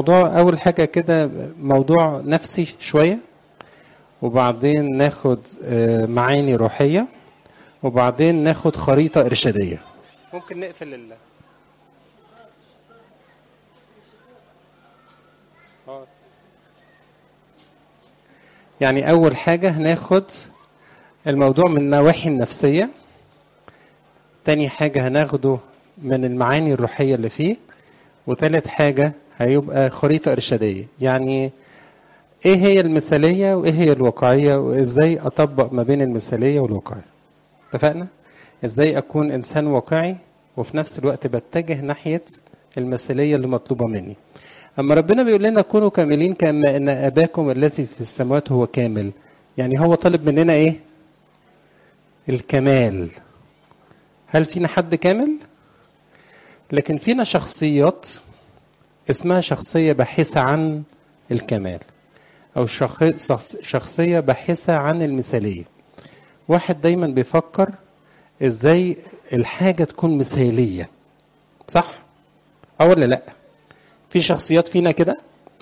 الموضوع اول حاجه كده موضوع نفسي شويه وبعدين ناخد آه، معاني روحيه وبعدين ناخد خريطه ارشاديه ممكن نقفل ال آه. يعني اول حاجه هناخد الموضوع من النواحي النفسيه تاني حاجه هناخده من المعاني الروحيه اللي فيه وتالت حاجه هيبقى خريطه ارشاديه يعني ايه هي المثاليه وايه هي الواقعيه وازاي اطبق ما بين المثاليه والواقعيه اتفقنا ازاي اكون انسان واقعي وفي نفس الوقت بتجه ناحيه المثاليه اللي مطلوبه مني اما ربنا بيقول لنا كونوا كاملين كما ان اباكم الذي في السماوات هو كامل يعني هو طالب مننا ايه الكمال هل فينا حد كامل لكن فينا شخصيات اسمها شخصيه باحثه عن الكمال او شخ- شخصيه باحثه عن المثاليه واحد دايما بيفكر ازاي الحاجه تكون مثاليه صح اه ولا لا في شخصيات فينا كده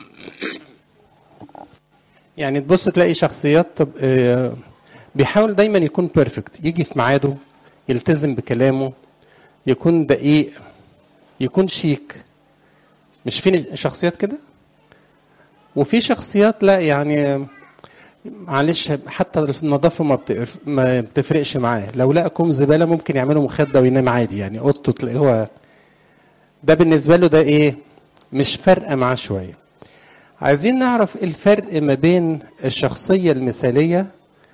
يعني تبص تلاقي شخصيات طب آه، بيحاول دايما يكون بيرفكت يجي في ميعاده يلتزم بكلامه يكون دقيق يكون شيك مش في شخصيات كده وفي شخصيات لا يعني معلش حتى النظافه ما بتقف- ما بتفرقش معاه لو لقى كوم زباله ممكن يعملوا مخده وينام عادي يعني اوضته تلاقيه هو ده بالنسبه له ده ايه مش فارقه معاه شويه عايزين نعرف إيه الفرق ما بين الشخصيه المثاليه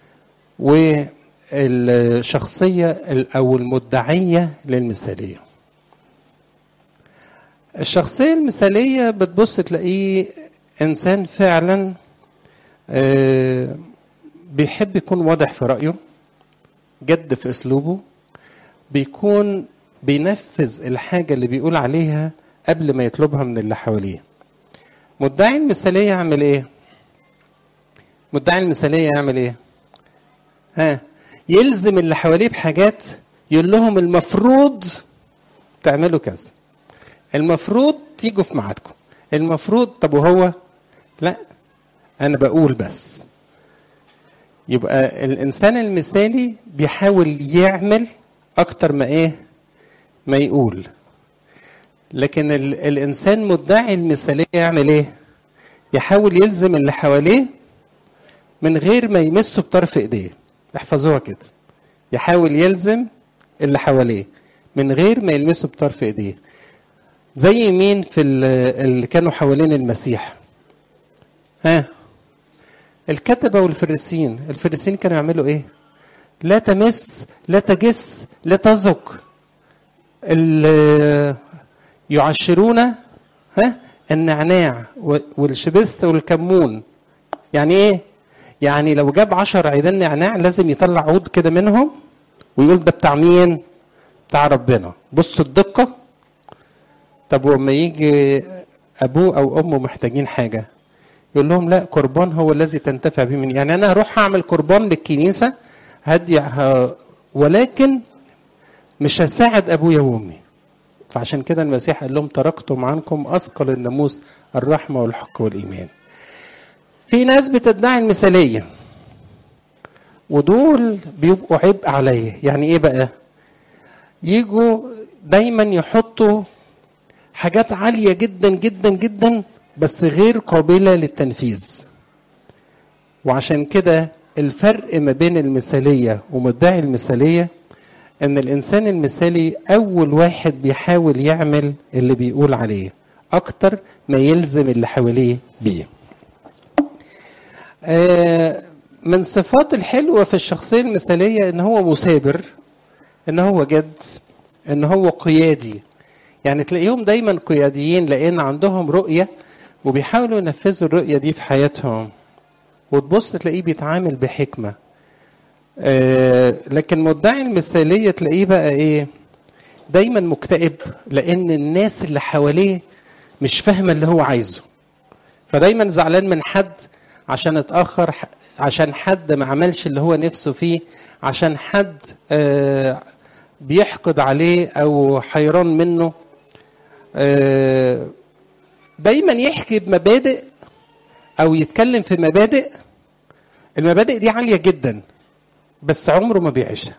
والشخصيه ال- او المدعيه للمثاليه الشخصيه المثاليه بتبص تلاقيه انسان فعلا آه، بيحب يكون واضح في رايه جد في اسلوبه بيكون بينفذ الحاجه اللي بيقول عليها قبل ما يطلبها من اللي حواليه مدعي المثاليه يعمل ايه مدعي المثاليه يعمل ايه ها يلزم اللي حواليه بحاجات يقول لهم المفروض تعملوا كذا المفروض تيجوا في ميعادكم المفروض طب وهو لا انا بقول بس يبقى الانسان المثالي بيحاول يعمل اكتر ما ايه ما يقول لكن ال الانسان مدعي المثاليه يعمل ايه يحاول يلزم اللي حواليه من غير ما يمسه بطرف ايديه احفظوها كده يحاول يلزم اللي حواليه من غير ما يلمسه بطرف ايديه زي مين في ال- اللي كانوا حوالين المسيح ها الكتبة والفريسين الفريسين كانوا يعملوا ايه لا تمس لا تجس لا تذق ال- يعشرون ها النعناع و- والشبث والكمون يعني ايه يعني لو جاب عشر عيدان نعناع لازم يطلع عود كده منهم ويقول ده بتاع مين بتاع ربنا بصوا الدقة طب وما يجي ابوه او امه محتاجين حاجه يقول لهم لا قربان هو الذي تنتفع به من يعني انا هروح اعمل قربان للكنيسه هدي ه... ولكن مش هساعد ابويا وامي فعشان كده المسيح قال لهم تركتم عنكم اثقل الناموس الرحمه والحق والايمان في ناس بتدعي المثاليه ودول بيبقوا عبء عليا يعني ايه بقى يجوا دايما يحطوا حاجات عالية جدا جدا جدا بس غير قابلة للتنفيذ وعشان كده الفرق ما بين المثالية ومدعي المثالية ان الانسان المثالي اول واحد بيحاول يعمل اللي بيقول عليه اكتر ما يلزم اللي حواليه بيه آه، من صفات الحلوة في الشخصية المثالية ان هو مثابر ان هو جد ان هو قيادي يعني تلاقيهم دايما قياديين لان عندهم رؤيه وبيحاولوا ينفذوا الرؤيه دي في حياتهم وتبص تلاقيه بيتعامل بحكمه آه لكن مدعي المثاليه تلاقيه بقى ايه دايما مكتئب لان الناس اللي حواليه مش فاهمه اللي هو عايزه فدايما زعلان من حد عشان اتاخر ح- عشان حد ما عملش اللي هو نفسه فيه عشان حد آه بيحقد عليه او حيران منه آه، دايما يحكي بمبادئ او يتكلم في مبادئ المبادئ دي عاليه جدا بس عمره ما بيعيشها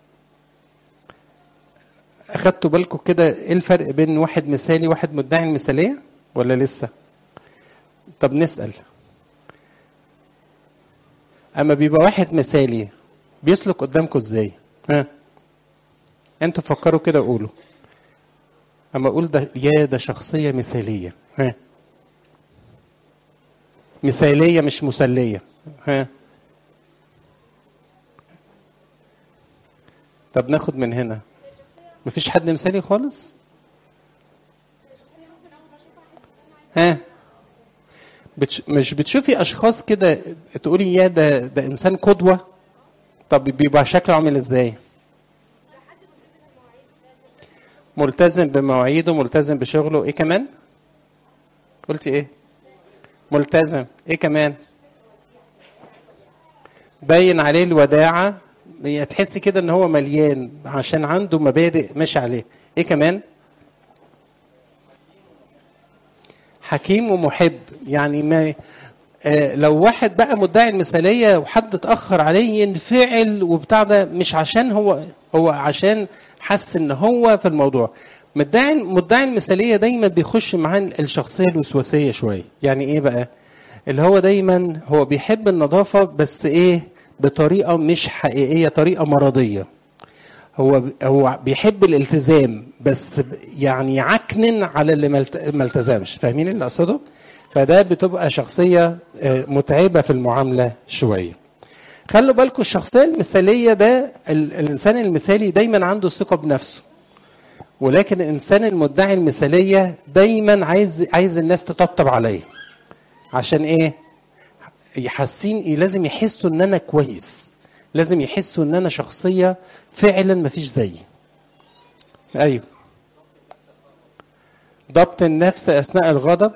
اخدتوا بالكم كده ايه الفرق بين واحد مثالي وواحد مدعي المثاليه ولا لسه طب نسال اما بيبقى واحد مثالي بيسلك قدامكم ازاي ها انتوا فكروا كده وقولوا اما اقول ده يا ده شخصيه مثاليه ها مثاليه مش مسليه ها طب ناخد من هنا مفيش حد مثالي خالص ها بتش... مش بتشوفي اشخاص كده تقولي يا ده ده انسان قدوه طب بيبقى شكله عامل ازاي ملتزم بمواعيده ملتزم بشغله ايه كمان قلتي ايه ملتزم ايه كمان باين عليه الوداعة تحسي كده ان هو مليان عشان عنده مبادئ ماشي عليه ايه كمان حكيم ومحب يعني ما آه لو واحد بقى مدعي المثاليه وحد اتاخر عليه ينفعل وبتاع ده مش عشان هو هو عشان حس ان هو في الموضوع مدعي مدعي المثاليه دايما بيخش معاه الشخصيه الوسواسيه شويه يعني ايه بقى اللي هو دايما هو بيحب النظافه بس ايه بطريقه مش حقيقيه طريقه مرضيه هو هو بيحب الالتزام بس يعني يعكنن على اللي ما التزمش فاهمين اللي اقصده فده بتبقى شخصيه متعبه في المعامله شويه خلوا بالكم الشخصيه المثاليه ده الانسان المثالي دايما عنده ثقه بنفسه ولكن الانسان المدعي المثاليه دايما عايز عايز الناس تطبطب عليه عشان ايه يحسين لازم يحسوا ان انا كويس لازم يحسوا ان انا شخصيه فعلا ما فيش زيي ايوه ضبط النفس اثناء الغضب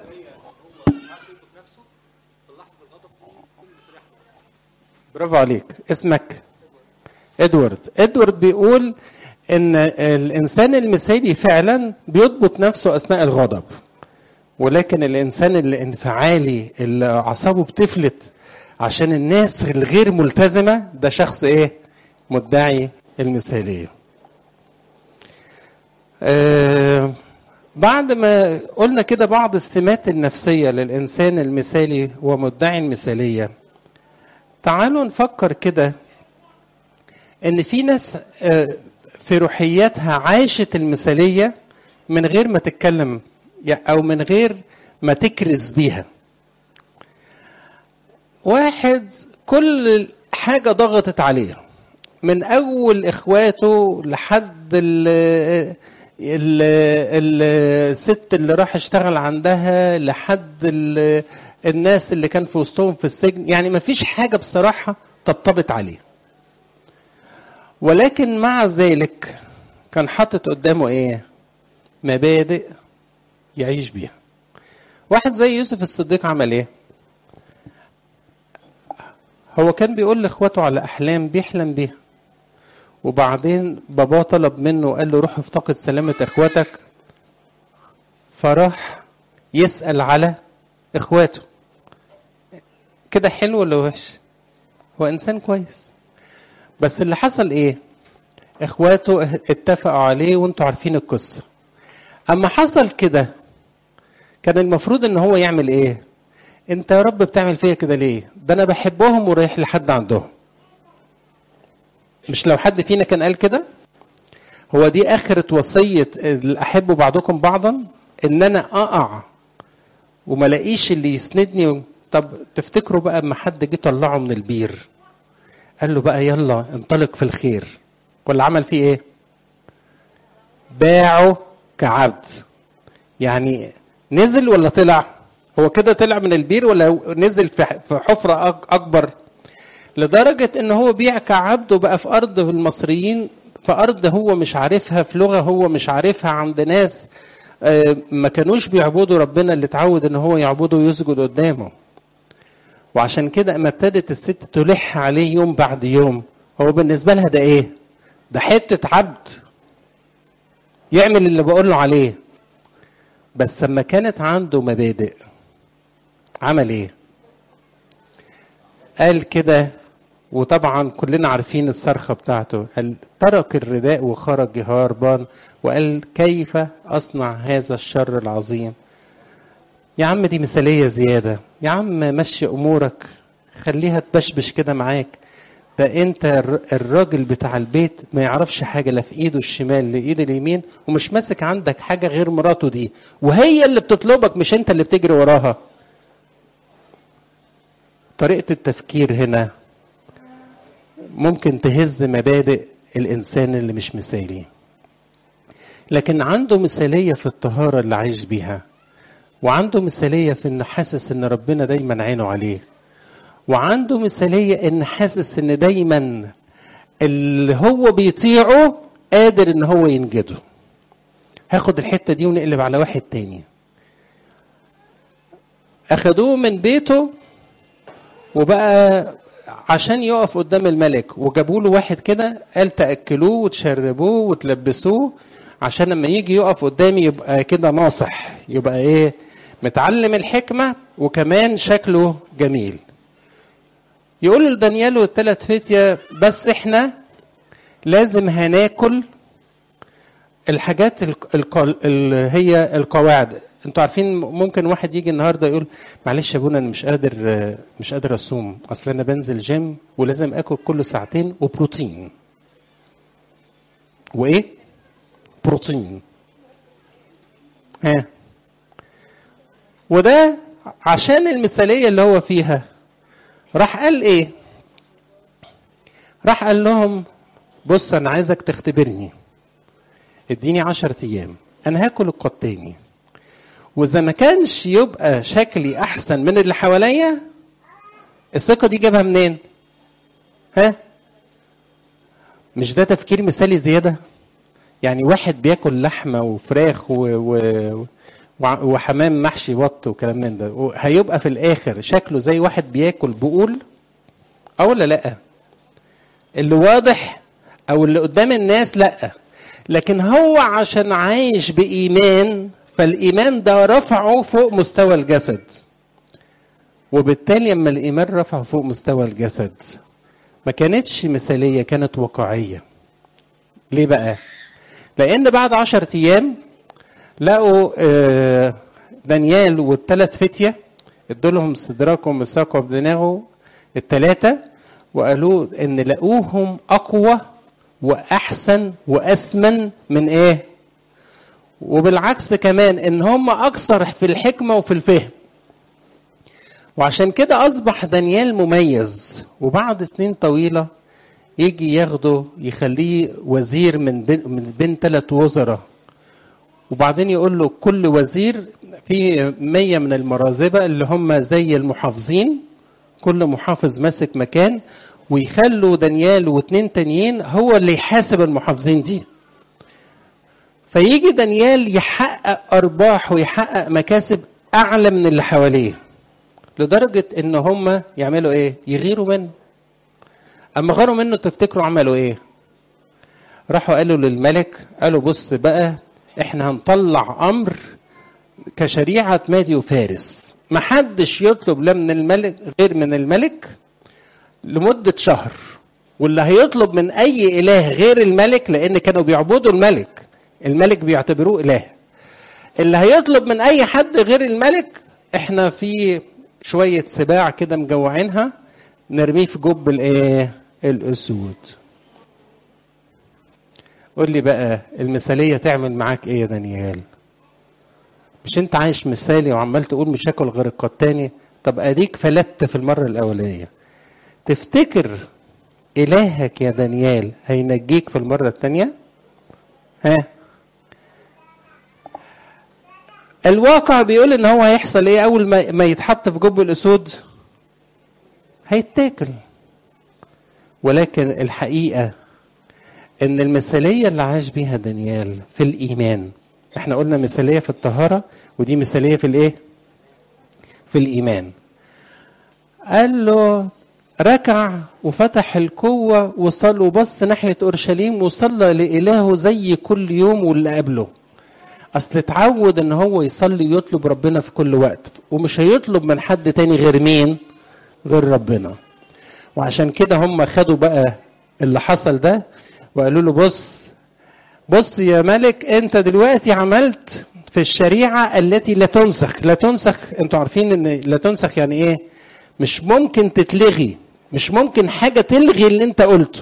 برافو عليك اسمك ادوارد ادوارد بيقول ان الانسان المثالي فعلا بيضبط نفسه اثناء الغضب ولكن الانسان الانفعالي اللي اعصابه بتفلت عشان الناس الغير ملتزمه ده شخص ايه مدعي المثاليه آه بعد ما قلنا كده بعض السمات النفسيه للانسان المثالي ومدعي المثاليه تعالوا نفكر كده ان في ناس آه في روحياتها عاشت المثاليه من غير ما تتكلم او من غير ما تكرز بيها واحد كل حاجه ضغطت عليه من اول اخواته لحد ال ال الست اللي راح اشتغل عندها لحد الناس اللي كان في وسطهم في السجن يعني ما فيش حاجه بصراحه طبطبت عليه ولكن مع ذلك كان حاطط قدامه ايه مبادئ يعيش بيها واحد زي يوسف الصديق عمل ايه هو كان بيقول لاخواته على احلام بيحلم بيها وبعدين باباه طلب منه وقال له روح افتقد سلامة اخواتك فراح يسأل على اخواته كده حلو ولا وحش هو انسان كويس بس اللي حصل ايه اخواته اتفقوا عليه وانتوا عارفين القصه اما حصل كده كان المفروض ان هو يعمل ايه انت يا رب بتعمل فيا كده ليه ده انا بحبهم ورايح لحد عندهم مش لو حد فينا كان قال كده هو دي اخرة وصية احب بعضكم بعضا ان انا اقع وما لاقيش اللي يسندني طب تفتكروا بقى اما حد جه طلعه من البير قال له بقى يلا انطلق في الخير ولا عمل فيه ايه باعه كعبد يعني نزل ولا طلع هو كده طلع من البير ولا نزل في حفرة أكبر لدرجة إن هو بيع كعبد وبقى في أرض المصريين في أرض هو مش عارفها في لغة هو مش عارفها عند ناس ما كانوش بيعبدوا ربنا اللي اتعود إن هو يعبده ويسجد قدامه وعشان كده اما ابتدت الست تلح عليه يوم بعد يوم هو بالنسبة لها ده إيه؟ ده حتة عبد يعمل اللي بقول له عليه بس لما كانت عنده مبادئ عمل ايه قال كده وطبعا كلنا عارفين الصرخة بتاعته قال ترك الرداء وخرج هربان وقال كيف أصنع هذا الشر العظيم يا عم دي مثالية زيادة يا عم مشي أمورك خليها تبشبش كده معاك ده انت الراجل بتاع البيت ما يعرفش حاجه لا في ايده الشمال لا ايده اليمين ومش ماسك عندك حاجه غير مراته دي وهي اللي بتطلبك مش انت اللي بتجري وراها طريقه التفكير هنا ممكن تهز مبادئ الانسان اللي مش مثالي لكن عنده مثاليه في الطهاره اللي عايش بيها وعنده مثاليه في انه حاسس ان ربنا دايما عينه عليه وعنده مثالية ان حاسس ان دايما اللي هو بيطيعه قادر ان هو ينجده هاخد الحتة دي ونقلب على واحد تاني اخدوه من بيته وبقى عشان يقف قدام الملك وجابوا له واحد كده قال تاكلوه وتشربوه وتلبسوه عشان لما يجي يقف قدامي يبقى كده ناصح يبقى ايه متعلم الحكمه وكمان شكله جميل يقول لدانيال والثلاث فتية بس احنا لازم هناكل الحاجات اللي هي القواعد انتوا عارفين ممكن واحد يجي النهارده يقول معلش يا ابونا انا مش قادر مش قادر اصوم اصل انا بنزل جيم ولازم اكل كل ساعتين وبروتين وايه بروتين ها وده عشان المثاليه اللي هو فيها راح قال ايه راح قال لهم بص انا عايزك تختبرني اديني عشرة ايام انا هاكل القطاني واذا ما كانش يبقى شكلي احسن من اللي حواليا الثقة دي جابها منين ها مش ده تفكير مثالي زيادة يعني واحد بياكل لحمة وفراخ و... و... وحمام محشي بط وكلام من ده هيبقى في الاخر شكله زي واحد بياكل بقول او ولا لا اللي واضح او اللي قدام الناس لا لكن هو عشان عايش بايمان فالايمان ده رفعه فوق مستوى الجسد وبالتالي لما الايمان رفعه فوق مستوى الجسد ما كانتش مثاليه كانت واقعيه ليه بقى لان بعد عشرة ايام لقوا دانيال والثلاث فتيه ادوا لهم سدراك ومساق وابدناغو الثلاثه وقالوا ان لقوهم اقوى واحسن واثمن من ايه وبالعكس كمان ان هم اكثر في الحكمه وفي الفهم وعشان كده اصبح دانيال مميز وبعد سنين طويله يجي ياخده يخليه وزير من بين من بين ثلاث وزراء وبعدين يقول له كل وزير في مية من المراذبة اللي هم زي المحافظين كل محافظ ماسك مكان ويخلوا دانيال واثنين تانيين هو اللي يحاسب المحافظين دي فيجي دانيال يحقق أرباح ويحقق مكاسب أعلى من اللي حواليه لدرجة إن هم يعملوا إيه؟ يغيروا منه أما غاروا منه تفتكروا عملوا إيه؟ راحوا قالوا للملك قالوا بص بقى احنا هنطلع امر كشريعه مادي وفارس محدش يطلب لا من الملك غير من الملك لمده شهر واللي هيطلب من اي اله غير الملك لان كانوا بيعبدوا الملك الملك بيعتبروه اله اللي هيطلب من اي حد غير الملك احنا في شويه سباع كده مجوعينها نرميه في جب الايه الاسود قول لي بقى المثالية تعمل معاك ايه يا دانيال مش انت عايش مثالي وعمال تقول مش هاكل غير القطاني طب اديك فلت في المرة الاولانية تفتكر الهك يا دانيال هينجيك في المرة الثانية ها الواقع بيقول ان هو هيحصل ايه اول ما, ما يتحط في جب الاسود هيتاكل ولكن الحقيقه ان المثاليه اللي عاش بيها دانيال في الايمان احنا قلنا مثاليه في الطهاره ودي مثاليه في الايه في الايمان قال له ركع وفتح القوة وصل وبص ناحية أورشليم وصلى لإلهه زي كل يوم واللي قبله اصل اتعود ان هو يصلي ويطلب ربنا في كل وقت ومش هيطلب من حد تاني غير مين غير ربنا وعشان كده هم خدوا بقى اللي حصل ده وقالوا له بص بص يا ملك انت دلوقتي عملت في الشريعة التي لا تنسخ لا تنسخ انتوا عارفين ان لا تنسخ يعني ايه مش ممكن تتلغي مش ممكن حاجة تلغي اللي انت قلته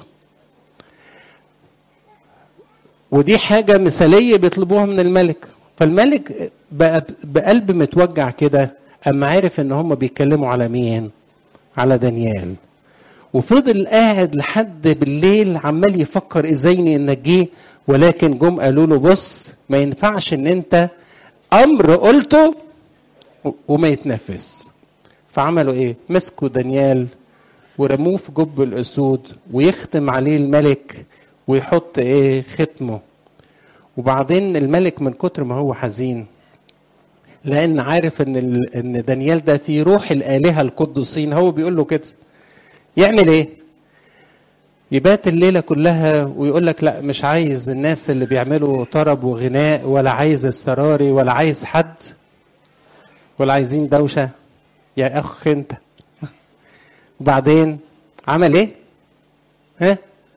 ودي حاجة مثالية بيطلبوها من الملك فالملك بقى بقلب متوجع كده اما عرف ان هم بيتكلموا على مين على دانيال وفضل قاعد لحد بالليل عمال يفكر ازاي ننجيه ولكن جم قالوا له بص ما ينفعش ان انت امر قلته وما يتنفذ فعملوا ايه مسكوا دانيال ورموه في جب الاسود ويختم عليه الملك ويحط ايه ختمه وبعدين الملك من كتر ما هو حزين لان عارف ان ان دانيال ده في روح الالهه القدسين هو بيقول له كده يعمل ايه يبات الليله كلها ويقول لك لا مش عايز الناس اللي بيعملوا طرب وغناء ولا عايز استراري ولا عايز حد ولا عايزين دوشه يا اخ انت وبعدين عمل ايه ها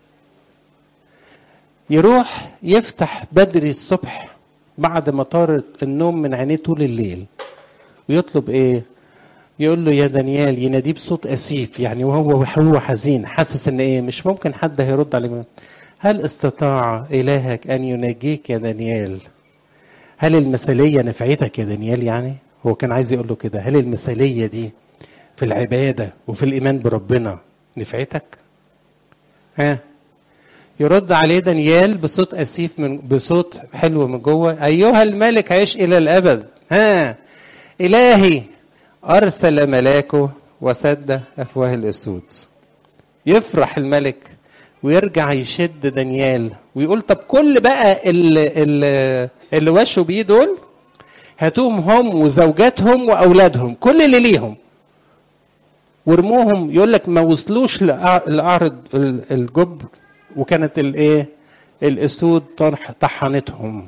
يروح يفتح بدري الصبح بعد ما طارت النوم من عينيه طول الليل ويطلب ايه يقول له يا دانيال يناديه بصوت اسيف يعني وهو هو حزين حاسس ان ايه مش ممكن حد هيرد عليه هل استطاع الهك ان ينجيك يا دانيال هل المثاليه نفعتك يا دانيال يعني هو كان عايز يقول له كده هل المثاليه دي في العباده وفي الايمان بربنا نفعتك ها يرد عليه دانيال بصوت اسيف من بصوت حلو من جوه ايها الملك عيش الى الابد ها الهي ارسل ملاكه وسد افواه الاسود يفرح الملك ويرجع يشد دانيال ويقول طب كل بقى اللي, اللي, اللي وشوا بيه دول هاتوهم هم وزوجاتهم واولادهم كل اللي ليهم ورموهم يقول لك ما وصلوش لاعرض الجب وكانت الايه الاسود طحنتهم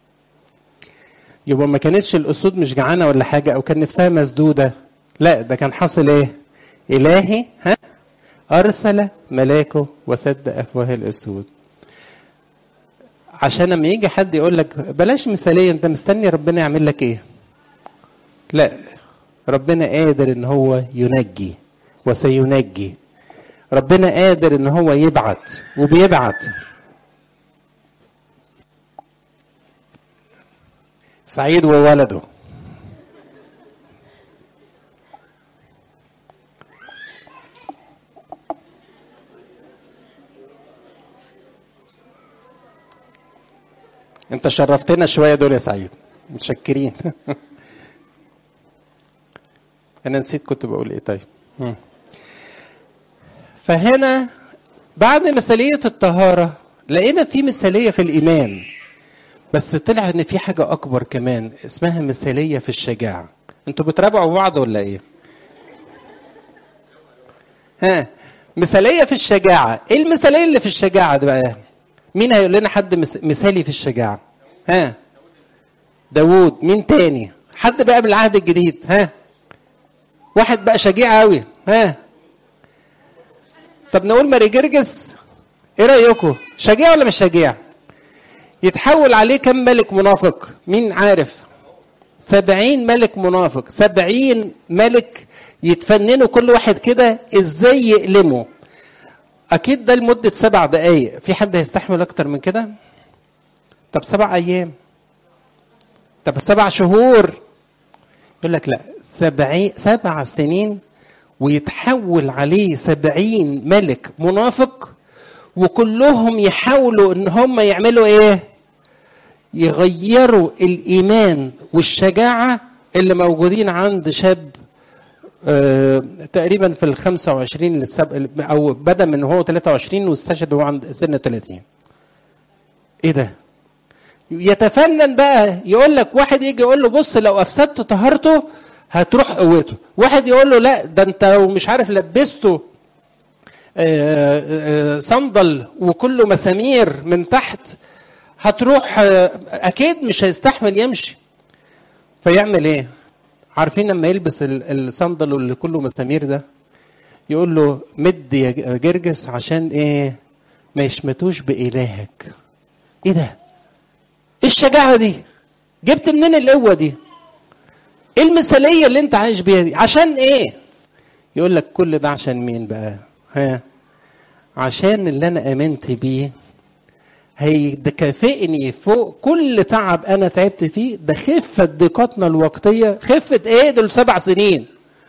يبقى ما كانتش الاسود مش جعانه ولا حاجه او كان نفسها مسدوده لا ده كان حاصل ايه الهي ها ارسل ملاكه وسد افواه الاسود عشان لما يجي حد يقول لك بلاش مثاليه انت مستني ربنا يعمل لك ايه لا ربنا قادر ان هو ينجي وسينجي ربنا قادر ان هو يبعت وبيبعت سعيد وولده انت شرفتنا شويه دول يا سعيد متشكرين انا نسيت كنت بقول ايه طيب فهنا بعد مثاليه الطهاره لقينا في مثاليه في الايمان بس طلع ان في حاجه اكبر كمان اسمها مثاليه في الشجاعه انتوا بتراجعوا بعض ولا ايه ها مثاليه في الشجاعه ايه المثاليه اللي في الشجاعه ده بقى مين هيقول لنا حد مثالي في الشجاعه ها داوود مين تاني حد بقى من العهد الجديد ها واحد بقى شجيع قوي ها طب نقول ماري جرجس ايه رايكم شجيع ولا مش شجيع يتحول عليه كم ملك منافق مين عارف سبعين ملك منافق سبعين ملك يتفننوا كل واحد كده ازاي يقلمه اكيد ده لمدة سبع دقايق في حد هيستحمل اكتر من كده طب سبع ايام طب سبع شهور يقول لك لا سبعين سبع سنين ويتحول عليه سبعين ملك منافق وكلهم يحاولوا ان هم يعملوا ايه يغيروا الايمان والشجاعه اللي موجودين عند شاب آه تقريبا في ال 25 او بدا من هو 23 واستشهد وهو عند سن 30 ايه ده يتفنن بقى يقول لك واحد يجي يقول له بص لو افسدت طهارته هتروح قوته واحد يقول له لا ده انت ومش عارف لبسته صندل وكله مسامير من تحت هتروح آه، اكيد مش هيستحمل يمشي فيعمل ايه عارفين لما يلبس ال- الصندل اللي كله مسامير ده يقول له مد يا جرجس عشان ايه ما يشمتوش بإلهك ايه ده ايه الشجاعة دي جبت منين القوة دي ايه المثالية اللي انت عايش بيها دي عشان ايه يقول لك كل ده عشان مين بقى ها عشان اللي انا امنت بيه هيكافئني فوق كل تعب انا تعبت فيه ده خفه ضيقاتنا الوقتيه خفه ايه دول سبع سنين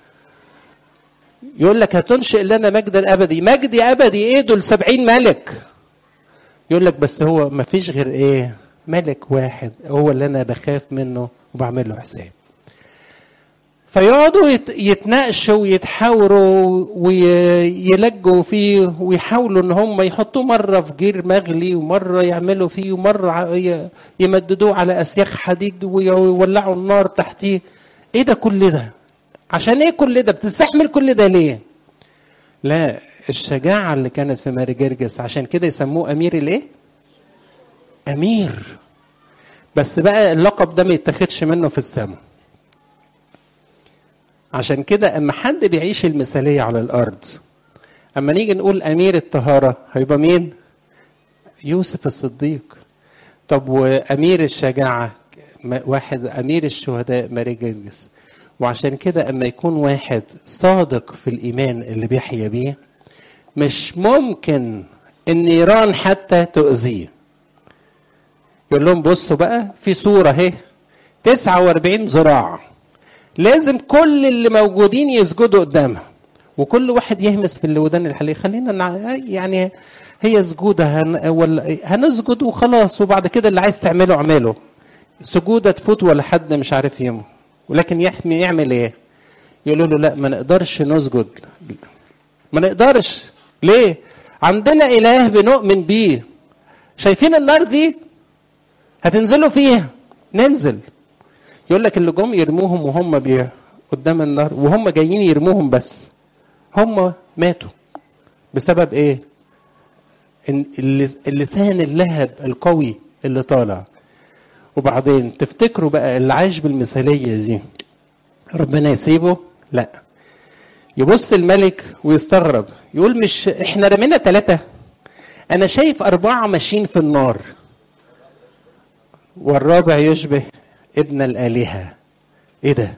يقول لك هتنشئ لنا مجدا ابدي مجد ابدي ايه دول سبعين ملك يقول لك بس هو ما فيش غير ايه ملك واحد هو اللي انا بخاف منه وبعمل له حساب فيقعدوا يت- يتناقشوا ويتحاوروا ويلجوا فيه ويحاولوا ان هم يحطوه مره في جير مغلي ومره يعملوا فيه ومره ع- ي- يمددوه على اسياخ حديد ويولعوا النار تحتيه ايه ده كل ده عشان ايه كل ده بتستحمل كل ده ليه لا الشجاعه اللي كانت في ماري جرجس عشان كده يسموه امير الايه امير بس بقى اللقب ده ما يتاخدش منه في السماء عشان كده اما حد بيعيش المثاليه على الارض اما نيجي نقول امير الطهاره هيبقى مين يوسف الصديق طب وامير الشجاعه م- واحد امير الشهداء ماري جرجس وعشان كده اما يكون واحد صادق في الايمان اللي بيحيا بيه مش ممكن النيران حتى تؤذيه يقول لهم بصوا بقى في صوره اهي 49 ذراع لازم كل اللي موجودين يسجدوا قدامها وكل واحد يهمس في الودان الحلية خلينا نع... يعني هي سجودة هن... ولا هنسجد وخلاص وبعد كده اللي عايز تعمله اعمله سجودة تفوت ولا حد مش عارف يوم ولكن يحمي يعمل ايه يقولوا له لا ما نقدرش نسجد ما نقدرش ليه عندنا اله بنؤمن بيه شايفين النار دي هتنزلوا فيها ننزل يقول لك اللي جم يرموهم وهم بي قدام النار وهم جايين يرموهم بس هم ماتوا بسبب ايه إن اللس- اللسان اللهب القوي اللي طالع وبعدين تفتكروا بقى اللي عايش بالمثالية دي ربنا يسيبه لا يبص الملك ويستغرب يقول مش احنا رمينا ثلاثة انا شايف اربعة ماشيين في النار والرابع يشبه ابن الآلهة ايه ده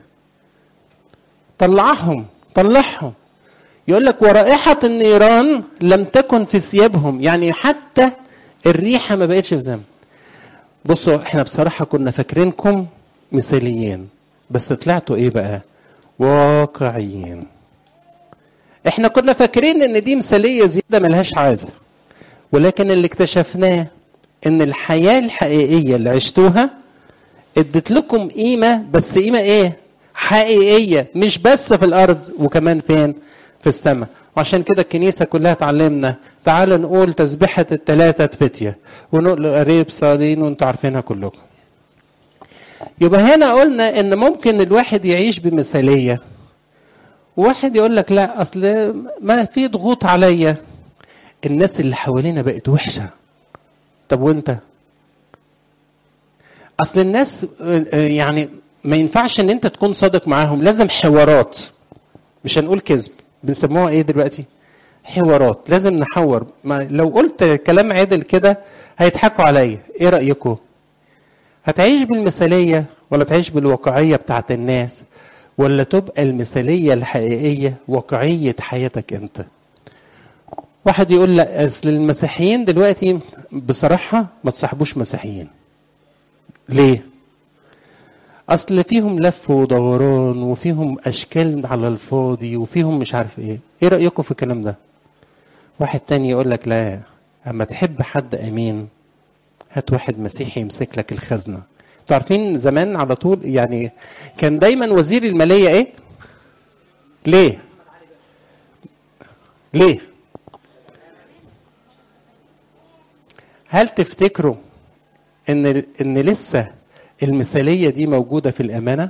طلعهم طلعهم يقول لك ورائحة النيران لم تكن في ثيابهم يعني حتى الريحة ما بقتش في ذنب بصوا احنا بصراحة كنا فاكرينكم مثاليين بس طلعتوا ايه بقى واقعيين احنا كنا فاكرين ان دي مثالية زيادة ملهاش عازة ولكن اللي اكتشفناه ان الحياة الحقيقية اللي عشتوها ادت لكم قيمة بس قيمة ايه حقيقية مش بس في الارض وكمان فين في السماء وعشان كده الكنيسة كلها تعلمنا تعالوا نقول تسبحة الثلاثة فتية ونقول قريب صالين وانتوا عارفينها كلكم يبقى هنا قلنا ان ممكن الواحد يعيش بمثالية واحد يقول لك لا اصل ما في ضغوط عليا الناس اللي حوالينا بقت وحشة طب وانت اصل الناس آه، آه، يعني ما ينفعش ان انت تكون صادق معاهم لازم حوارات مش هنقول كذب بنسموها ايه دلوقتي حوارات لازم نحور ما لو قلت كلام عدل كده هيضحكوا عليا ايه رايكم هتعيش بالمثاليه ولا تعيش بالواقعيه بتاعت الناس ولا تبقى المثاليه الحقيقيه واقعيه حياتك انت واحد يقول لا اصل المسيحيين دلوقتي بصراحه ما تصاحبوش مسيحيين ليه اصل فيهم لف ودوران وفيهم اشكال على الفاضي وفيهم مش عارف ايه ايه رايكم في الكلام ده واحد تاني يقول لك لا اما تحب حد امين هات واحد مسيحي يمسك لك الخزنه انتوا عارفين زمان على طول يعني كان دايما وزير الماليه ايه ليه ليه هل تفتكروا ان ان لسه المثاليه دي موجوده في الامانه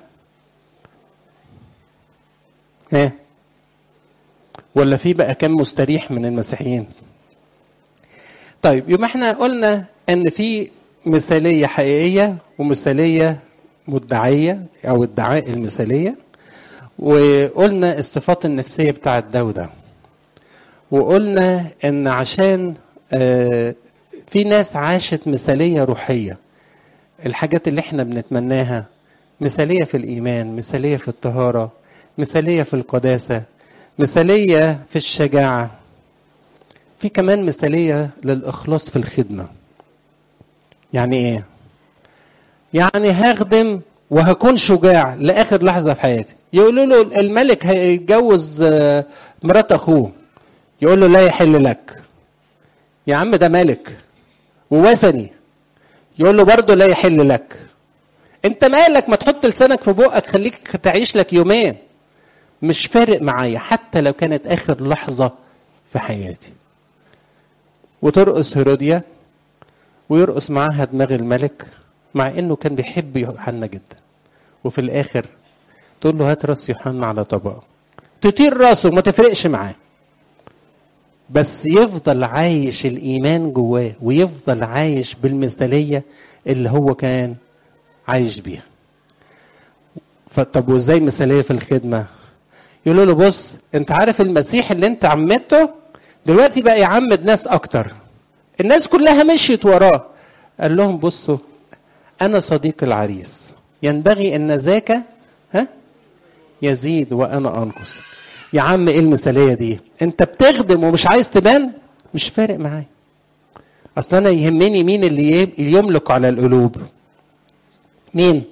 ايه ولا في بقى كم مستريح من المسيحيين طيب يبقى احنا قلنا ان في مثالية حقيقية ومثالية مدعية أو ادعاء المثالية وقلنا الصفات النفسية بتاعت داودة وقلنا إن عشان آه، في ناس عاشت مثالية روحية الحاجات اللي احنا بنتمناها مثالية في الإيمان مثالية في الطهارة مثالية في القداسة مثالية في الشجاعة في كمان مثالية للإخلاص في الخدمة يعني إيه؟ يعني هخدم وهكون شجاع لآخر لحظة في حياتي يقولوا له الملك هيتجوز آه، مرات أخوه يقول له لا يحل لك يا عم ده ملك ووثني يقول له برضه لا يحل لك انت مالك ما تحط لسانك في بقك خليك تعيش لك يومين مش فارق معايا حتى لو كانت اخر لحظه في حياتي وترقص هيروديا ويرقص معاها دماغ الملك مع انه كان بيحب يوحنا جدا وفي الاخر تقول له هات راس يوحنا على طبق تطير راسه ما تفرقش معاه بس يفضل عايش الايمان جواه ويفضل عايش بالمثاليه اللي هو كان عايش بيها فطب وازاي مثاليه في الخدمه يقولوا له بص انت عارف المسيح اللي انت عمته دلوقتي بقى يعمد ناس اكتر الناس كلها مشيت وراه قال لهم بصوا انا صديق العريس ينبغي ان ذاك ها يزيد وانا انقص يا عم ايه المثاليه دي انت بتخدم ومش عايز تبان مش فارق معايا اصل انا يهمني مين اللي يملك على القلوب مين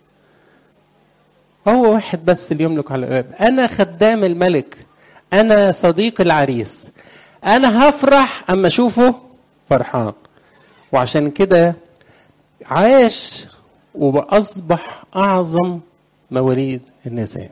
هو واحد بس اللي يملك على القلوب انا خدام الملك انا صديق العريس انا هفرح اما اشوفه فرحان وعشان كده عاش واصبح اعظم مواليد النساء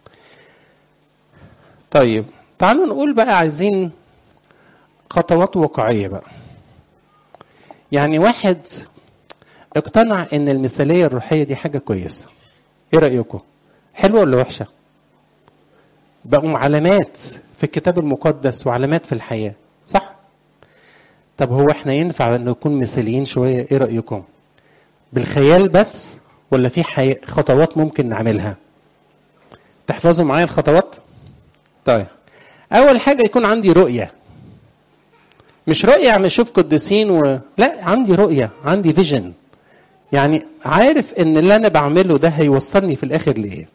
طيب تعالوا نقول بقى عايزين خطوات واقعية بقى يعني واحد اقتنع ان المثالية الروحية دي حاجة كويسة ايه رأيكم حلوة ولا وحشة بقوا علامات في الكتاب المقدس وعلامات في الحياة صح طب هو احنا ينفع ان نكون مثاليين شوية ايه رأيكم بالخيال بس ولا في حي... خطوات ممكن نعملها تحفظوا معايا الخطوات طيب اول حاجه يكون عندي رؤيه مش رؤيه يعني اشوف قديسين و... لا عندي رؤيه عندي فيجن يعني عارف ان اللي انا بعمله ده هيوصلني في الاخر لايه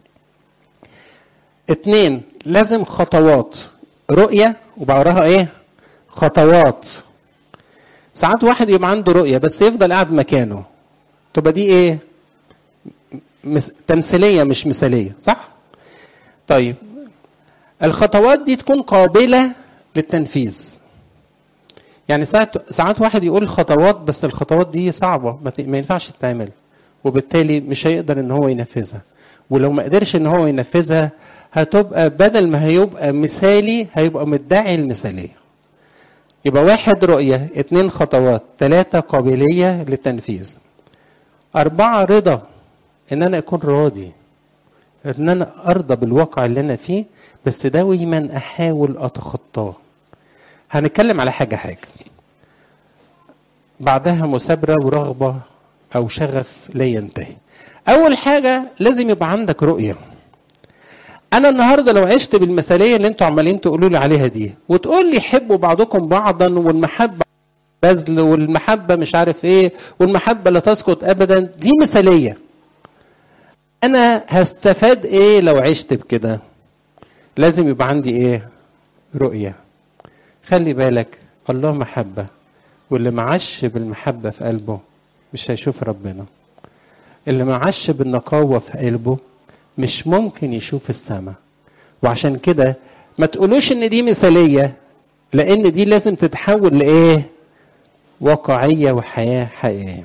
اتنين لازم خطوات رؤيه وبعراها ايه خطوات ساعات واحد يبقى عنده رؤيه بس يفضل قاعد مكانه تبقى دي ايه مس... تمثيليه مش مثاليه صح طيب الخطوات دي تكون قابله للتنفيذ يعني ساعات ساعات واحد يقول خطوات بس الخطوات دي صعبه ما, ت... ما ينفعش تتعمل وبالتالي مش هيقدر ان هو ينفذها ولو ما قدرش ان هو ينفذها هتبقى بدل ما هيبقى مثالي هيبقى مدعي المثاليه يبقى واحد رؤيه اتنين خطوات ثلاثه قابليه للتنفيذ أربعة رضا إن أنا أكون راضي إن أنا أرضى بالواقع اللي أنا فيه بس دايما أحاول أتخطاه هنتكلم على حاجة حاجة بعدها مثابرة ورغبة أو شغف لا ينتهي أول حاجة لازم يبقى عندك رؤية أنا النهاردة لو عشت بالمثالية اللي أنتوا عمالين تقولوا لي عليها دي وتقول لي حبوا بعضكم بعضا والمحبة بذل والمحبة مش عارف ايه والمحبة لا تسقط ابدا دي مثالية انا هستفاد ايه لو عشت بكده لازم يبقى عندي ايه رؤية خلي بالك الله محبة واللي معش بالمحبة في قلبه مش هيشوف ربنا اللي معش بالنقاوة في قلبه مش ممكن يشوف السماء وعشان كده ما تقولوش ان دي مثالية لان دي لازم تتحول لايه واقعية وحياة حقيقية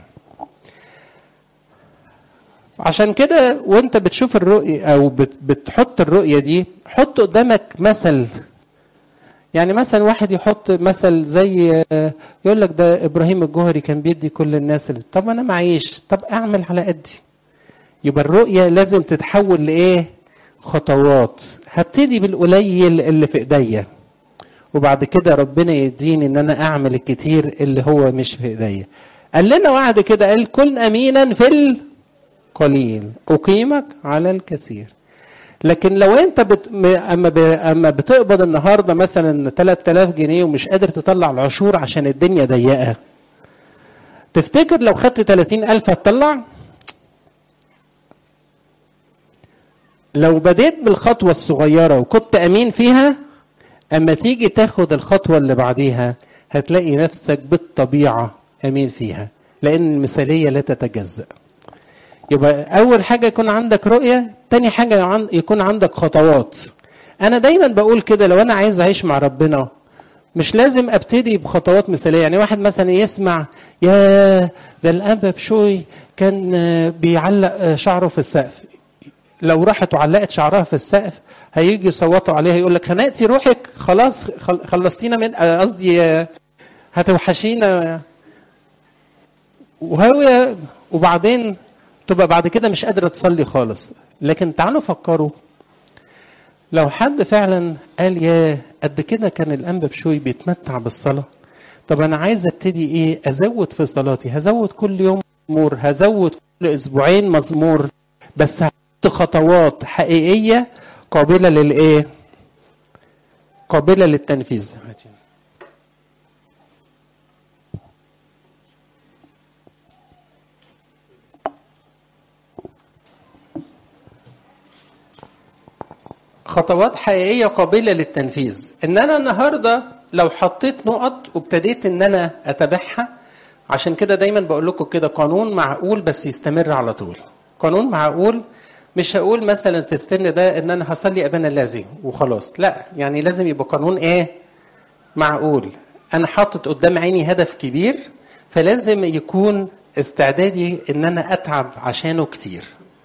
عشان كده وانت بتشوف الرؤية او بتحط الرؤية دي حط قدامك مثل يعني مثلا واحد يحط مثل زي يقول لك ده ابراهيم الجوهري كان بيدي كل الناس اللي طب انا معيش طب اعمل على قدي يبقى الرؤية لازم تتحول لايه خطوات هبتدي بالقليل اللي في ايديا وبعد كده ربنا يديني ان انا اعمل الكتير اللي هو مش في ايديا قال لنا وعد كده قال كن امينا في القليل اقيمك على الكثير لكن لو انت بت... م- اما ب... اما بتقبض النهارده مثلا 3000 جنيه ومش قادر تطلع العشور عشان الدنيا ضيقه تفتكر لو خدت 30000 هتطلع لو بديت بالخطوة الصغيرة وكنت أمين فيها أما تيجي تاخد الخطوة اللي بعديها هتلاقي نفسك بالطبيعة أمين فيها لأن المثالية لا تتجزأ يبقى أول حاجة يكون عندك رؤية تاني حاجة عن- يكون عندك خطوات أنا دايما بقول كده لو أنا عايز أعيش مع ربنا مش لازم ابتدي بخطوات مثاليه يعني واحد مثلا يسمع يا ده الانبا بشوي كان آه، بيعلق آه، شعره في السقف لو راحت وعلقت شعرها في السقف هيجي يصوتوا عليها يقول لك خنقتي روحك خلاص خل- خلصتينا من آه، قصدي آه، هتوحشينا وهو وبعدين تبقى بعد كده مش قادره تصلي خالص لكن تعالوا فكروا لو حد فعلا قال يا قد كده كان الانبا بشوي بيتمتع بالصلاه طب انا عايز ابتدي ايه ازود في صلاتي هزود كل يوم مزمور هزود كل اسبوعين مزمور بس هحط خطوات حقيقيه قابله للايه قابله للتنفيذ خطوات حقيقية قابلة للتنفيذ ان انا النهاردة لو حطيت نقط وابتديت ان انا اتابعها عشان كده دايما بقول لكم كده قانون معقول بس يستمر على طول قانون معقول مش هقول مثلا في السن ده ان انا هصلي ابانا الذي وخلاص لا يعني لازم يبقى قانون ايه معقول انا حاطط قدام عيني هدف كبير فلازم يكون استعدادي ان انا اتعب عشانه كتير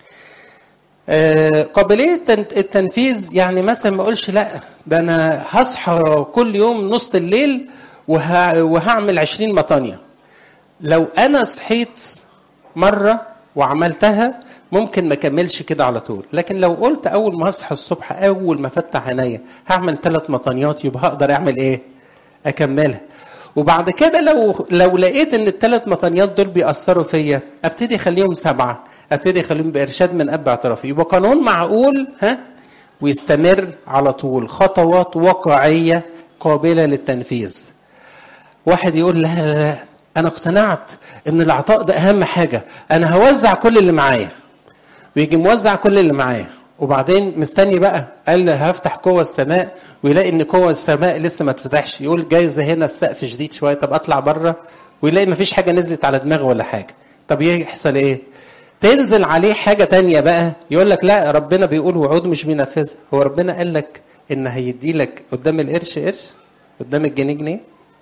آه، قابلية التن- التنفيذ يعني مثلا ما اقولش لا ده انا هصحى كل يوم نص الليل وه... وهعمل عشرين مطانية لو انا صحيت مرة وعملتها ممكن ما اكملش كده على طول لكن لو قلت اول ما اصحى الصبح اول ما افتح عينيا هعمل ثلاث مطانيات يبقى هقدر اعمل ايه اكملها وبعد كده لو لو لقيت ان الثلاث مطانيات دول بيأثروا فيا ابتدي اخليهم سبعه ابتدي اخليهم بارشاد من اب اعترافي يبقى قانون معقول ها ويستمر على طول خطوات واقعيه قابله للتنفيذ واحد يقول لا لا لا انا اقتنعت ان العطاء ده اهم حاجه انا هوزع كل اللي معايا ويجي موزع كل اللي معاه وبعدين مستني بقى قال هفتح قوة السماء ويلاقي ان قوة السماء لسه ما اتفتحش يقول جايز هنا السقف شديد شوية طب اطلع بره ويلاقي ما فيش حاجة نزلت على دماغه ولا حاجة طب يحصل ايه تنزل عليه حاجة تانية بقى يقول لك لا ربنا بيقول وعود مش بينفذها هو ربنا قال لك ان هيدي لك قدام القرش قرش قدام الجنيه جنيه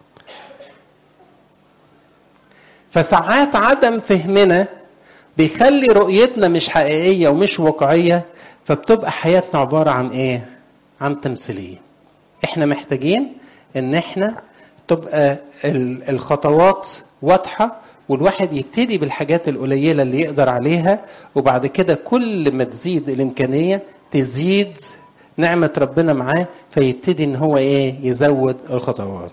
فساعات عدم فهمنا بيخلي رؤيتنا مش حقيقية ومش واقعية فبتبقى حياتنا عبارة عن ايه؟ عن تمثيلية. احنا محتاجين ان احنا تبقى ال- الخطوات واضحة والواحد يبتدي بالحاجات القليلة اللي يقدر عليها وبعد كده كل ما تزيد الإمكانية تزيد نعمة ربنا معاه فيبتدي ان هو ايه؟ يزود الخطوات.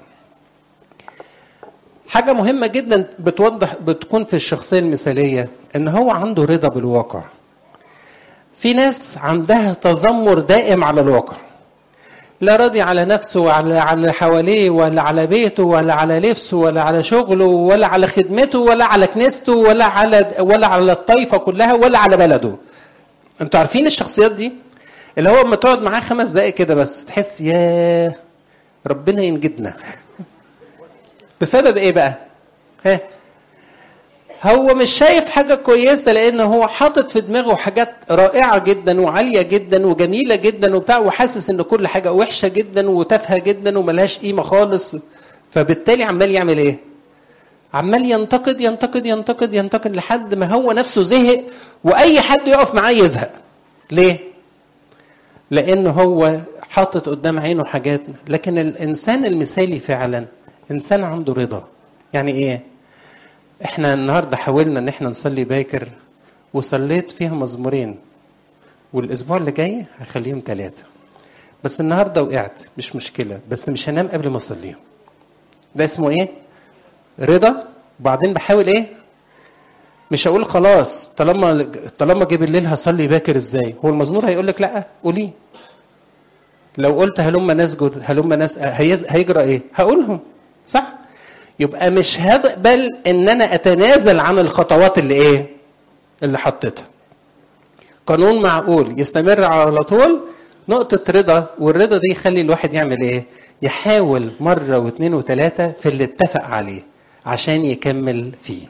حاجة مهمة جدا بتوضح بتكون في الشخصية المثالية ان هو عنده رضا بالواقع. في ناس عندها تذمر دائم على الواقع. لا راضي على نفسه ولا على اللي حواليه ولا على بيته ولا على لبسه ولا على شغله ولا على خدمته ولا على كنيسته ولا على ولا على الطائفة كلها ولا على بلده. انتوا عارفين الشخصيات دي؟ اللي هو لما تقعد معاه خمس دقايق كده بس تحس يا ربنا ينجدنا. بسبب ايه بقى؟ ها؟ هو مش شايف حاجة كويسة لأن هو حاطط في دماغه حاجات رائعة جدا وعالية جدا وجميلة جدا وبتاع وحاسس إن كل حاجة وحشة جدا وتافهة جدا وملهاش قيمة خالص فبالتالي عمال يعمل إيه؟ عمال ينتقد ينتقد ينتقد ينتقد لحد ما هو نفسه زهق وأي حد يقف معاه يزهق. ليه؟ لأن هو حاطط قدام عينه حاجات لكن الإنسان المثالي فعلا إنسان عنده رضا. يعني إيه؟ احنا النهارده حاولنا ان احنا نصلي باكر وصليت فيها مزمورين والاسبوع اللي جاي هخليهم ثلاثه بس النهارده وقعت مش مشكله بس مش هنام قبل ما اصليهم ده اسمه ايه رضا وبعدين بحاول ايه مش هقول خلاص طالما طالما جه بالليل هصلي باكر ازاي هو المزمور هيقول لك لا قوليه لو قلت هلم نسجد هلم نس هيز... هيجرى ايه هقولهم صح يبقى مش هقبل ان انا اتنازل عن الخطوات اللي ايه اللي حطيتها قانون معقول يستمر على طول نقطة رضا والرضا دي يخلي الواحد يعمل ايه يحاول مرة واثنين وثلاثة في اللي اتفق عليه عشان يكمل فيه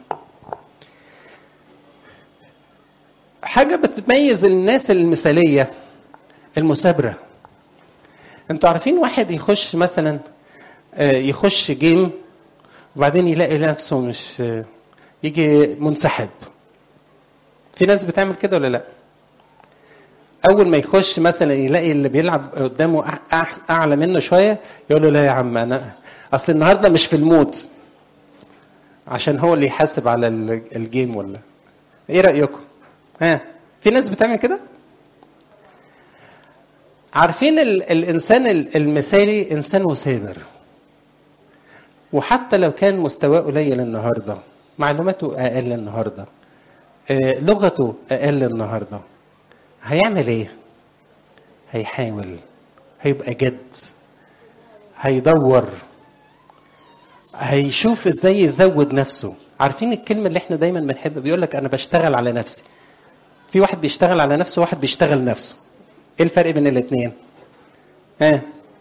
حاجة بتميز الناس المثالية المثابرة انتوا عارفين واحد يخش مثلا يخش جيم وبعدين يلاقي نفسه مش يجي منسحب في ناس بتعمل كده ولا لا اول ما يخش مثلا يلاقي اللي بيلعب قدامه اعلى منه شويه يقول له لا يا عم انا اصل النهارده مش في المود عشان هو اللي يحاسب على الجيم ولا ايه رايكم ها في ناس بتعمل كده عارفين الانسان المثالي انسان مثابر وحتى لو كان مستواه قليل النهارده معلوماته اقل النهارده آه لغته اقل النهارده هيعمل ايه هيحاول هيبقى جد هيدور هيشوف ازاي يزود نفسه عارفين الكلمه اللي احنا دايما بنحب بيقول لك انا بشتغل على نفسي في واحد بيشتغل على نفسه وواحد بيشتغل نفسه ايه الفرق بين الاثنين ها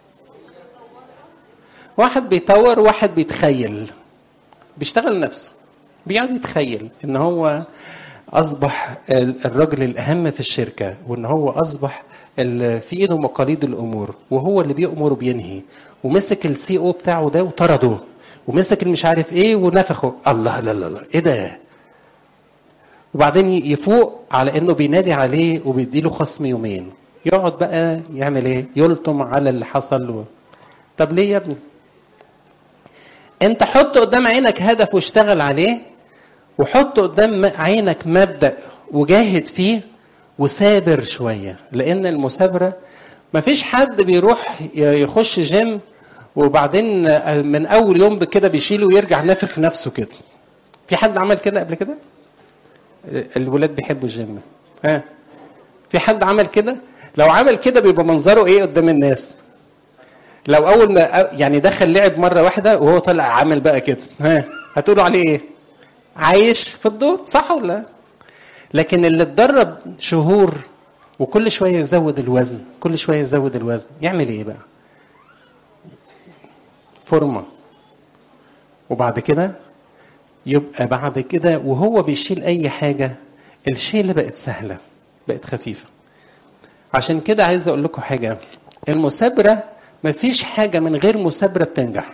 واحد بيطور وواحد بيتخيل بيشتغل نفسه بيقعد يتخيل ان هو اصبح الرجل الاهم في الشركه وان هو اصبح في ايده مقاليد الامور وهو اللي بيامر وبينهي ومسك السي او بتاعه ده وطرده ومسك المش عارف ايه ونفخه الله لا لا لا ايه ده وبعدين يفوق على انه بينادي عليه وبيديله خصم يومين يقعد بقى يعمل ايه يلطم على اللي حصل له طب ليه يا ابني انت حط قدام عينك هدف واشتغل عليه وحط قدام عينك مبدا وجاهد فيه وثابر شويه لان المثابره مفيش حد بيروح يخش جيم وبعدين من اول يوم كده بيشيله ويرجع نافخ نفسه كده في حد عمل كده قبل كده الولاد بيحبوا الجيم ها في حد عمل كده لو عمل كده بيبقى منظره ايه قدام الناس لو اول ما يعني دخل لعب مره واحده وهو طلع عامل بقى كده ها هتقولوا عليه ايه عايش في الدور صح ولا لكن اللي اتدرب شهور وكل شويه يزود الوزن كل شويه يزود الوزن يعمل ايه بقى فورمه وبعد كده يبقى بعد كده وهو بيشيل اي حاجه الشيله بقت سهله بقت خفيفه عشان كده عايز اقول لكم حاجه المثابره مفيش حاجه من غير مثابره بتنجح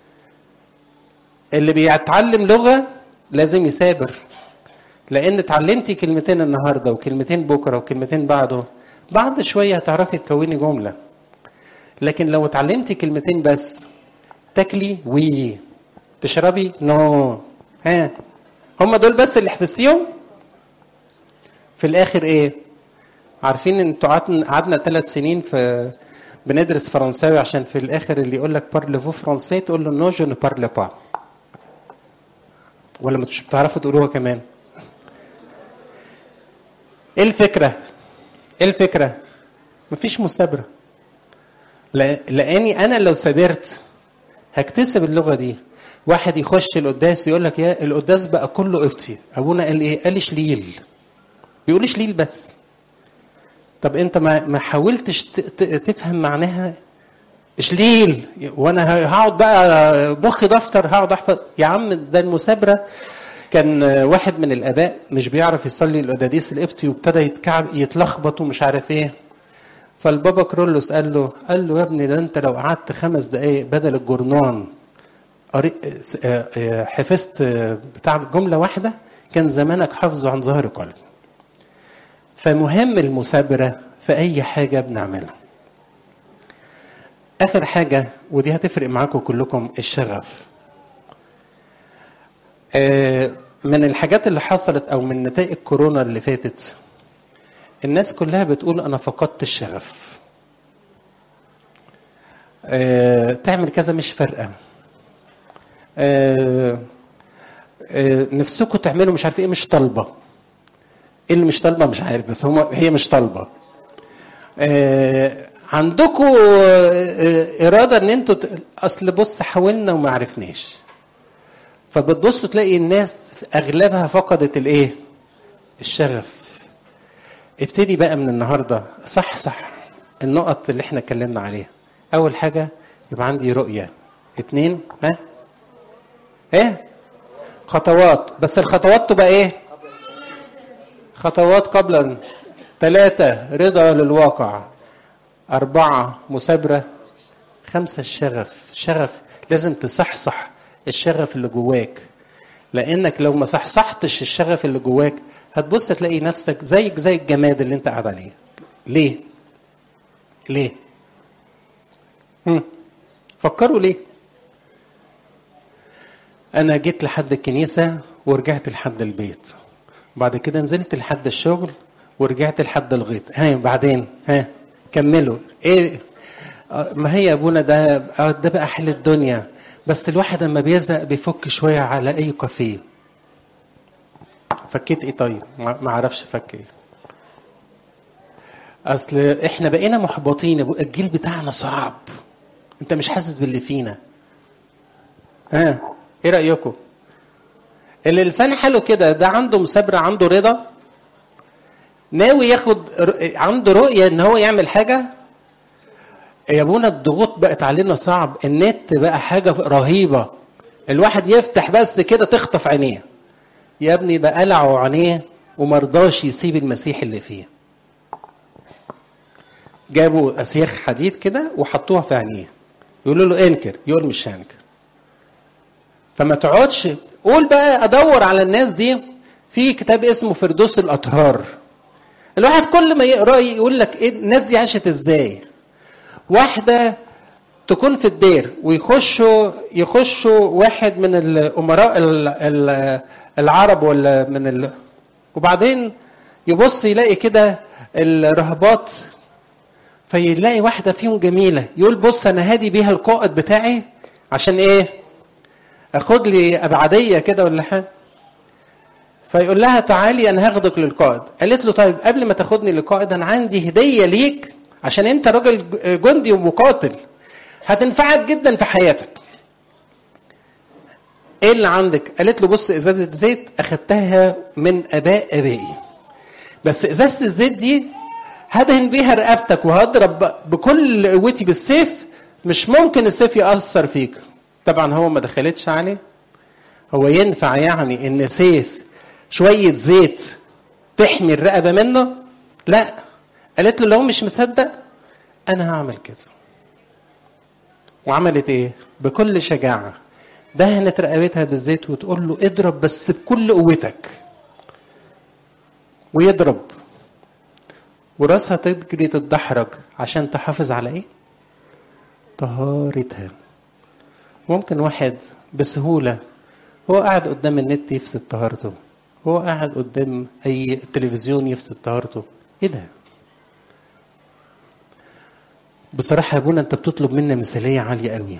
اللي بيتعلم لغه لازم يثابر لان اتعلمتي كلمتين النهارده وكلمتين بكره وكلمتين بعده بعد شويه هتعرفي تكوني جمله لكن لو اتعلمتي كلمتين بس تاكلي وي تشربي نو ها هم دول بس اللي حفظتيهم في الاخر ايه عارفين انتوا قعدنا ثلاث سنين في بندرس فرنساوي عشان في الاخر اللي يقول لك بارلفو فرونسي تقول له نو جو ne parle pas ولا مش بتعرفوا تقولوها كمان ايه الفكره ايه الفكره مفيش مثابره لاني انا لو سابرت هكتسب اللغه دي واحد يخش القداس يقول لك يا القداس بقى كله قبطي ابونا قال ايه قال شليل بيقول شليل بس طب انت ما ما حاولتش تفهم معناها شليل وانا هقعد بقى مخي دفتر هقعد احفظ يا عم ده المثابره كان واحد من الاباء مش بيعرف يصلي القداديس القبطي وابتدى يتكعب يتلخبط ومش عارف ايه فالبابا كرولوس قال له قال له يا ابني ده انت لو قعدت خمس دقايق بدل الجرنان حفظت بتاع جمله واحده كان زمانك حافظه عن ظهر قلب فمهم المثابره في اي حاجه بنعملها اخر حاجه ودي هتفرق معاكم كلكم الشغف من الحاجات اللي حصلت او من نتائج كورونا اللي فاتت الناس كلها بتقول انا فقدت الشغف تعمل كذا مش فارقه آه، نفسكم تعملوا مش عارف ايه مش طالبه ايه اللي مش طالبه مش عارف بس هم هي مش طالبه آه، عندكم آه، اراده ان انتوا ت- اصل بص حاولنا وما عرفناش فبتبصوا تلاقي الناس اغلبها فقدت الايه الشغف ابتدي بقى من النهارده صح صح النقط اللي احنا اتكلمنا عليها اول حاجه يبقى عندي رؤيه اتنين ها ايه خطوات بس الخطوات تبقى ايه خطوات قبل ثلاثة رضا للواقع أربعة مثابرة خمسة الشغف شغف لازم تصحصح الشغف اللي جواك لأنك لو ما صحصحتش الشغف اللي جواك هتبص تلاقي نفسك زيك زي الجماد اللي انت قاعد عليه ليه ليه هم. فكروا ليه انا جيت لحد الكنيسه ورجعت لحد البيت بعد كده نزلت لحد الشغل ورجعت لحد الغيط ها بعدين ها كملوا ايه آه، ما هي يا ابونا ده آه، ده بقى حل الدنيا بس الواحد لما بيزهق بيفك شويه على اي كافيه فكيت ايه طيب ما ما اعرفش فك ايه اصل احنا بقينا محبطين يا أبو- الجيل بتاعنا صعب انت مش حاسس باللي فينا ها ايه رايكم اللي لسان حاله كده ده عنده مثابره عنده رضا ناوي ياخد ر- عنده رؤيه ان هو يعمل حاجه يا ابونا الضغوط بقت علينا صعب النت بقى حاجه رهيبه الواحد يفتح بس كده تخطف عينيه يا ابني ده قلعوا عينيه ومرضاش يسيب المسيح اللي فيه جابوا اسياخ حديد كده وحطوها في عينيه يقولوا له انكر يقول مش هنكر فما تقعدش قول بقى ادور على الناس دي في كتاب اسمه فردوس الاطهار الواحد كل ما يقرا يقول لك ايه الناس دي عاشت ازاي واحده تكون في الدير ويخشوا يخشوا واحد من الامراء ال- ال- العرب ولا من ال... وبعدين يبص يلاقي كده الرهبات فيلاقي واحده فيهم جميله يقول بص انا هادي بيها القائد بتاعي عشان ايه اخد لي ابعديه كده ولا حاجه فيقول لها تعالي انا هاخدك للقائد قالت له طيب قبل ما تاخدني للقائد انا عندي هديه ليك عشان انت راجل جندي ومقاتل هتنفعك جدا في حياتك ايه اللي عندك قالت له بص ازازه زيت اخدتها من اباء ابائي بس ازازه الزيت دي هدهن بيها رقبتك وهضرب بكل قوتي بالسيف مش ممكن السيف ياثر فيك طبعا هو ما دخلتش عليه هو ينفع يعني ان سيف شويه زيت تحمي الرقبه منه لا قالت له لو مش مصدق انا هعمل كده وعملت ايه بكل شجاعه دهنت رقبتها بالزيت وتقول له اضرب بس بكل قوتك ويضرب وراسها تجري تتدحرج عشان تحافظ على ايه طهارتها ممكن واحد بسهولة هو قاعد قدام النت يفسد طهارته هو قاعد قدام اي تلفزيون يفسد طهارته ايه ده بصراحة يا ابونا انت بتطلب منا مثالية عالية قوي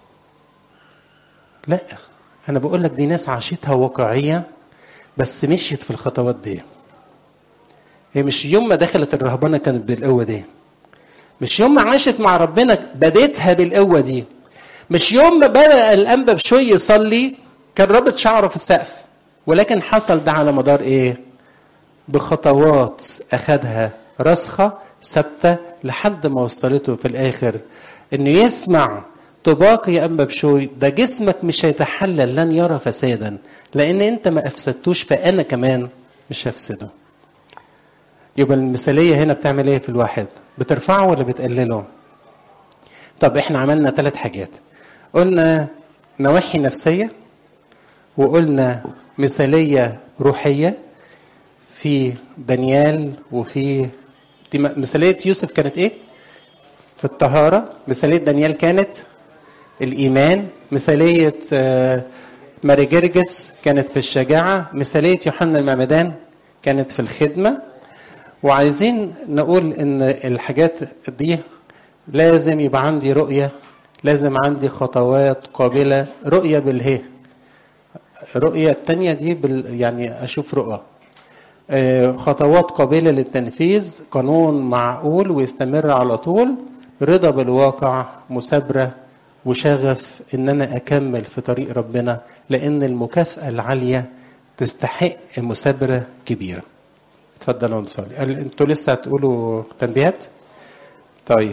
لا انا بقول لك دي ناس عاشتها واقعية بس مشيت في الخطوات دي هي مش يوم ما دخلت الرهبنة كانت بالقوة دي مش يوم ما عاشت مع ربنا بديتها بالقوة دي مش يوم ما بدأ الأنبا بشوي يصلي كان رابط شعره في السقف ولكن حصل ده على مدار ايه بخطوات أخدها راسخة ثابتة لحد ما وصلته في الآخر إنه يسمع طباق يا أنبا بشوي ده جسمك مش هيتحلل لن يرى فسادا لأن أنت ما أفسدتوش فأنا كمان مش هفسده يبقى المثالية هنا بتعمل ايه في الواحد بترفعه ولا بتقلله طب احنا عملنا ثلاث حاجات قلنا نواحي نفسية وقلنا مثالية روحية في دانيال وفي دي مثالية يوسف كانت ايه في الطهارة مثالية دانيال كانت الإيمان مثالية ماري جرجس كانت في الشجاعة مثالية يوحنا المعمدان كانت في الخدمة وعايزين نقول ان الحاجات دي لازم يبقى عندي رؤية لازم عندي خطوات قابلة رؤية بالهي الرؤية التانية دي بال يعني أشوف رؤى آه، خطوات قابلة للتنفيذ قانون معقول ويستمر على طول رضا بالواقع مثابرة وشغف ان انا اكمل في طريق ربنا لان المكافأة العالية تستحق مثابرة كبيرة اتفضلوا نصلي قال انتوا لسه هتقولوا تنبيهات طيب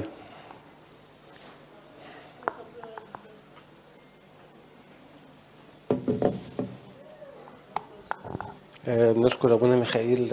آه، بنشكر ابونا ميخائيل